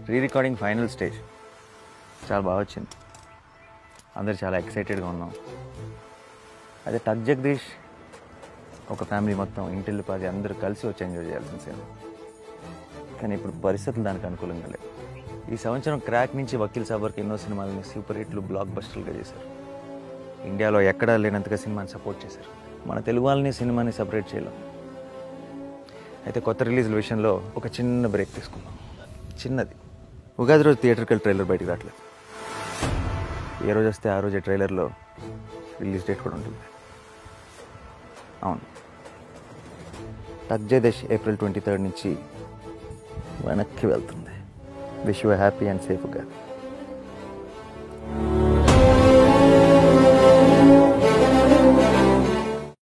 re recording final stage చాలా బాగా వచ్చింది అందరు చాలా ఎక్సైటెడ్గా ఉన్నాం అదే టక్ జగదీష్ ఒక ఫ్యామిలీ మొత్తం ఇంటిల్లి పాది అందరూ కలిసి వచ్చి ఎంజాయ్ చేయాల్సిన సినిమా కానీ ఇప్పుడు పరిస్థితులు దానికి అనుకూలంగా లేవు ఈ సంవత్సరం క్రాక్ నుంచి వకీల్ సాబ్ వరకు ఎన్నో సినిమాలని సూపర్ హిట్లు బ్లాక్ బస్టర్లుగా చేశారు ఇండియాలో ఎక్కడా లేనంతగా సినిమాని సపోర్ట్ చేశారు మన తెలుగు వాళ్ళని సినిమాని సపరేట్ చేయలేం అయితే కొత్త రిలీజ్ల విషయంలో ఒక చిన్న బ్రేక్ తీసుకుందాం చిన్నది ఉగాది రోజు థియేటర్కి వెళ్ళి ట్రైలర్ బయటకు రావట్లేదు ఏ రోజు వస్తే ఆ రోజే ట్రైలర్లో రిలీజ్ డేట్ కూడా ఉంటుంది అవును టక్ జయదేశ్ ఏప్రిల్ ట్వంటీ థర్డ్ నుంచి వెనక్కి వెళ్తుంది విష్ యూ హ్యాపీ అండ్ సేఫ్గా